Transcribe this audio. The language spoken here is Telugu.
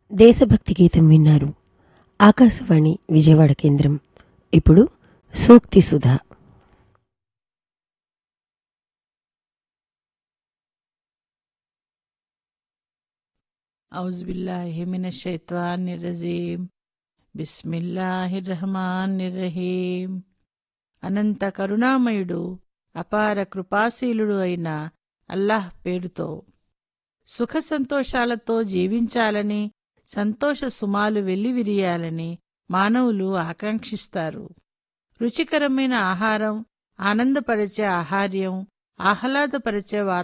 దేశభక్తి గీతం విన్నారు ఆకాశవాణి విజయవాడ కేంద్రం ఇప్పుడు సూక్తి సుధా ఔజ్బిల్లాహిమినషైత్వానిర్రజీం బిస్మిల్లాహిర్రహమానిర్రహీం అనంత కరుణామయుడు అపార కృపాశీలుడు అయిన అల్లాహ్ పేరుతో సుఖ సంతోషాలతో జీవించాలని సంతోష సుమాలు వెల్లివిరియాలని మానవులు ఆకాంక్షిస్తారు రుచికరమైన ఆహారం ఆనందపరిచే ఆహార్యం ఆహ్లాదపరిచే